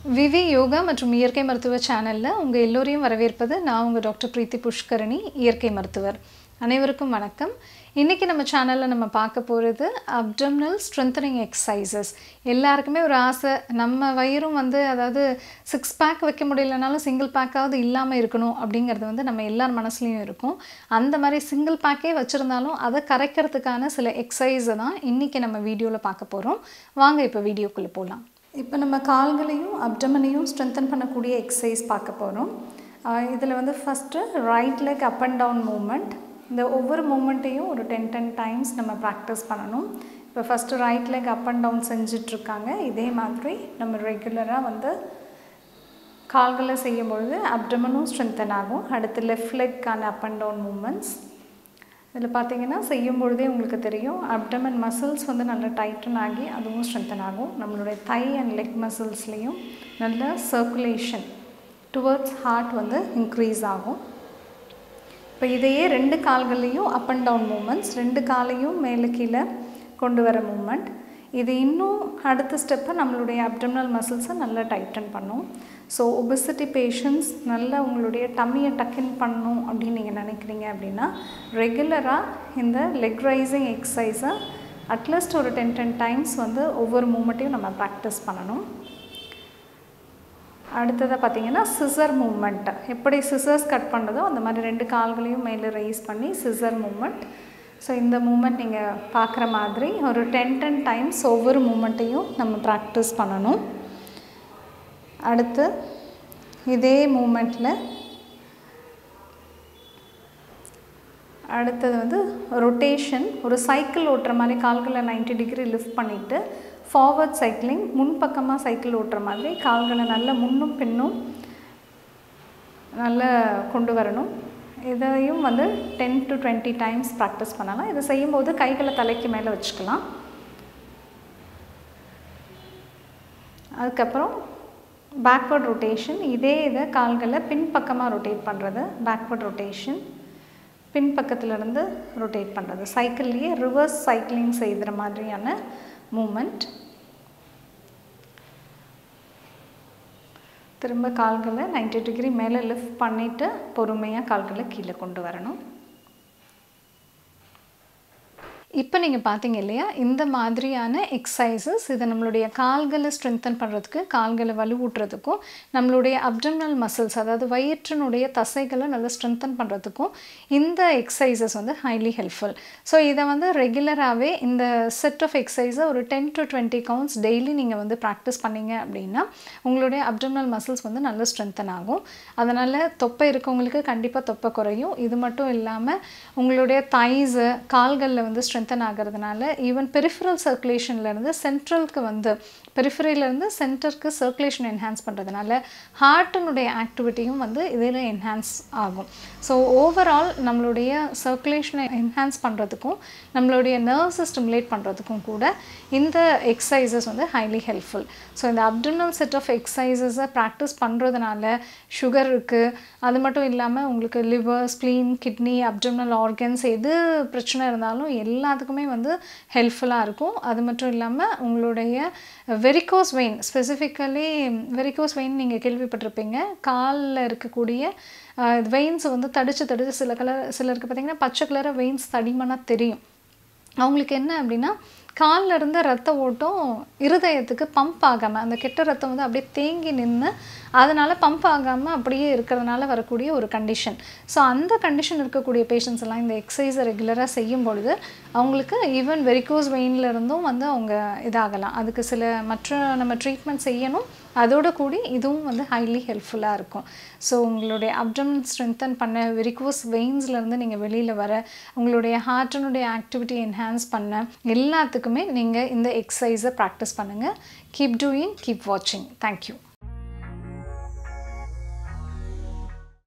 விவி யோகா மற்றும் இயற்கை மருத்துவ சேனலில் உங்கள் எல்லோரையும் வரவேற்பது நான் உங்கள் டாக்டர் பிரீத்தி புஷ்கரணி இயற்கை மருத்துவர் அனைவருக்கும் வணக்கம் இன்றைக்கி நம்ம சேனலில் நம்ம பார்க்க போகிறது அப்டம்னல் ஸ்ட்ரென்தனிங் எக்ஸசைசஸ் எல்லாருக்குமே ஒரு ஆசை நம்ம வயிறும் வந்து அதாவது சிக்ஸ் பேக் வைக்க முடியலனாலும் சிங்கிள் பேக்காவது இல்லாமல் இருக்கணும் அப்படிங்கிறது வந்து நம்ம எல்லார் மனசுலையும் இருக்கும் அந்த மாதிரி சிங்கிள் பேக்கே வச்சுருந்தாலும் அதை கரைக்கிறதுக்கான சில எக்ஸசைஸை தான் இன்றைக்கி நம்ம வீடியோவில் பார்க்க போகிறோம் வாங்க இப்போ வீடியோக்குள்ளே போகலாம் இப்போ நம்ம கால்களையும் அப்டமனையும் ஸ்ட்ரென்தன் பண்ணக்கூடிய எக்ஸசைஸ் பார்க்க போகிறோம் இதில் வந்து first right leg up and down movement இந்த ஒவ்வொரு மூமெண்ட்டையும் ஒரு டென் டென் டைம்ஸ் நம்ம ப்ராக்டிஸ் பண்ணணும் இப்போ first right leg up and down செஞ்சிட்ருக்காங்க இதே மாதிரி நம்ம ரெகுலராக வந்து கால்களை செய்யும் பொழுது அப்டமனும் ஸ்ட்ரென்தன் ஆகும் அடுத்து லெஃப்ட் லெக்கான அப் அண்ட் டவுன் மூமெண்ட்ஸ் இதில் பார்த்தீங்கன்னா செய்யும் பொழுதே உங்களுக்கு தெரியும் அப்டமன் மசில்ஸ் வந்து நல்லா டைட்டன் ஆகி அதுவும் ஸ்ட்ரென்தன் ஆகும் நம்மளுடைய தை அண்ட் லெக் மசில்ஸ்லேயும் நல்ல சர்க்குலேஷன் டுவர்ட்ஸ் ஹார்ட் வந்து இன்க்ரீஸ் ஆகும் இப்போ இதையே ரெண்டு கால்கள்லேயும் அப் அண்ட் டவுன் மூமெண்ட்ஸ் ரெண்டு காலையும் மேலே கீழே கொண்டு வர மூமெண்ட் இது இன்னும் அடுத்த ஸ்டெப்பை நம்மளுடைய அப்டமினல் மசில்ஸை நல்லா டைட்டன் பண்ணும் ஸோ ஒபிசிட்டி பேஷண்ட்ஸ் நல்லா உங்களுடைய டம்மியை டக்கின் பண்ணணும் அப்படின்னு நீங்கள் நினைக்கிறீங்க அப்படின்னா ரெகுலராக இந்த லெக் ரைசிங் எக்ஸசைஸை அட்லீஸ்ட் ஒரு டென் டென் டைம்ஸ் வந்து ஒவ்வொரு மூமெண்ட்டையும் நம்ம ப்ராக்டிஸ் பண்ணணும் அடுத்ததாக பார்த்தீங்கன்னா சிசர் மூமெண்ட் எப்படி சிசர்ஸ் கட் பண்ணுறதோ அந்த மாதிரி ரெண்டு கால்களையும் மேலே ரைஸ் பண்ணி சிசர் மூமெண்ட் ஸோ இந்த மூமெண்ட் நீங்கள் பார்க்குற மாதிரி ஒரு டென் டென் டைம்ஸ் ஒவ்வொரு மூமெண்ட்டையும் நம்ம ப்ராக்டிஸ் பண்ணணும் அடுத்து இதே மூமெண்ட்டில் அடுத்தது வந்து ரொட்டேஷன் ஒரு சைக்கிள் ஓட்டுற மாதிரி கால்களை நைன்டி டிகிரி லிஃப்ட் பண்ணிவிட்டு ஃபார்வர்ட் சைக்கிளிங் முன்பக்கமாக சைக்கிள் ஓட்டுற மாதிரி கால்களை நல்ல முன்னும் பின்னும் நல்லா கொண்டு வரணும் இதையும் வந்து ten to twenty times practice பண்ணலாம் இதை செய்யும்போது கைகளை தலைக்கு மேலே வச்சுக்கலாம் அதுக்கப்புறம் பேக்வர்ட் ரொட்டேஷன் இதே இதை கால்களை பின்பக்கமாக ரொட்டேட் பண்ணுறது பேக்வர்ட் ரொட்டேஷன் பின்பக்கத்துலேருந்து ரொட்டேட் பண்ணுறது சைக்கிள்லேயே ரிவர்ஸ் சைக்கிளிங் செய்கிற மாதிரியான மூமெண்ட் திரும்ப கால்களை நைன்டி டிகிரி மேலே லிஃப்ட் பண்ணிவிட்டு பொறுமையாக கால்களை கீழே கொண்டு வரணும் இப்போ நீங்கள் பார்த்தீங்க இல்லையா இந்த மாதிரியான எக்ஸசைசஸ் இது நம்மளுடைய கால்களை ஸ்ட்ரென்தன் பண்ணுறதுக்கு கால்களை வலுவூட்டுறதுக்கும் நம்மளுடைய அப்டமினல் மசில்ஸ் அதாவது வயிற்றினுடைய தசைகளை நல்லா ஸ்ட்ரென்தன் பண்ணுறதுக்கும் இந்த எக்ஸசைசஸ் வந்து ஹைலி ஹெல்ப்ஃபுல் ஸோ இதை வந்து ரெகுலராகவே இந்த செட் ஆஃப் எக்ஸசைஸை ஒரு ten to twenty counts daily நீங்கள் வந்து ப்ராக்டிஸ் பண்ணீங்க அப்படின்னா உங்களுடைய அப்டமினல் மசில்ஸ் வந்து நல்லா ஸ்ட்ரென்தன் ஆகும் அதனால் தொப்பை இருக்கவங்களுக்கு கண்டிப்பாக தொப்பை குறையும் இது மட்டும் இல்லாமல் உங்களுடைய தைஸு கால்களில் வந்து ஸ்ட்ரென்த் ஸ்ட்ரென்தன் ஆகிறதுனால ஈவன் பெரிஃபரல் சர்க்குலேஷன்லேருந்து சென்ட்ரலுக்கு வந்து பெரிஃபரியிலேருந்து சென்டருக்கு சர்க்குலேஷன் என்ஹான்ஸ் பண்ணுறதுனால ஹார்ட்டினுடைய ஆக்டிவிட்டியும் வந்து இதில் என்ஹான்ஸ் ஆகும் ஸோ ஓவரால் நம்மளுடைய சர்க்குலேஷனை என்ஹான்ஸ் பண்ணுறதுக்கும் நம்மளுடைய நர்வ்ஸை ஸ்டிமுலேட் பண்ணுறதுக்கும் கூட இந்த எக்ஸசைசஸ் வந்து ஹைலி ஹெல்ப்ஃபுல் ஸோ இந்த அப்டர்னல் செட் ஆஃப் எக்ஸசைசஸை ப்ராக்டிஸ் பண்ணுறதுனால சுகர் இருக்குது அது மட்டும் இல்லாமல் உங்களுக்கு liver spleen kidney abdominal organs எது பிரச்சனை இருந்தாலும் எல்லாத்துக்குமே வந்து ஹெல்ப்ஃபுல்லாக இருக்கும் அது மட்டும் இல்லாமல் உங்களுடைய varicose vein specifically varicose vein நீங்கள் கேள்விப்பட்டிருப்பீங்க காலில் இருக்கக்கூடிய வெயின்ஸ் வந்து தடிச்சு தடிச்சு சில கலர் சிலருக்கு பார்த்திங்கன்னா பச்சை கலராக வெயின்ஸ் தடிமனாக தெரியும் அவங்களுக்கு என்ன அப்படின்னா காலில் இருந்த ரத்த ஓட்டம் இருதயத்துக்கு பம்ப் ஆகாமல் அந்த கெட்ட ரத்தம் வந்து அப்படியே தேங்கி நின்று அதனால் பம்ப் ஆகாமல் அப்படியே இருக்கிறதுனால வரக்கூடிய ஒரு கண்டிஷன் ஸோ அந்த கண்டிஷன் இருக்கக்கூடிய பேஷண்ட்ஸ் எல்லாம் இந்த எக்ஸசைஸை ரெகுலராக செய்யும் பொழுது அவங்களுக்கு ஈவன் வெரிகோஸ் வெயினில் இருந்தும் வந்து அவங்க இதாகலாம் அதுக்கு சில மற்ற நம்ம ட்ரீட்மெண்ட் செய்யணும் அதோட கூடி இதுவும் வந்து ஹைலி ஹெல்ப்ஃபுல்லாக இருக்கும் ஸோ உங்களுடைய அப்டமன் ஸ்ட்ரென்தன் பண்ண வெரிகோஸ் வெயின்ஸ்லேருந்து நீங்கள் வெளியில் வர உங்களுடைய ஹார்ட்டினுடைய ஆக்டிவிட்டி என்ஹான்ஸ் பண்ண எல்லாத்துக்குமே நீங்கள் இந்த எக்ஸசைஸை ப்ராக்டிஸ் பண்ணுங்கள் கீப் டூயிங் கீப் வாட்சிங் தேங்க்யூ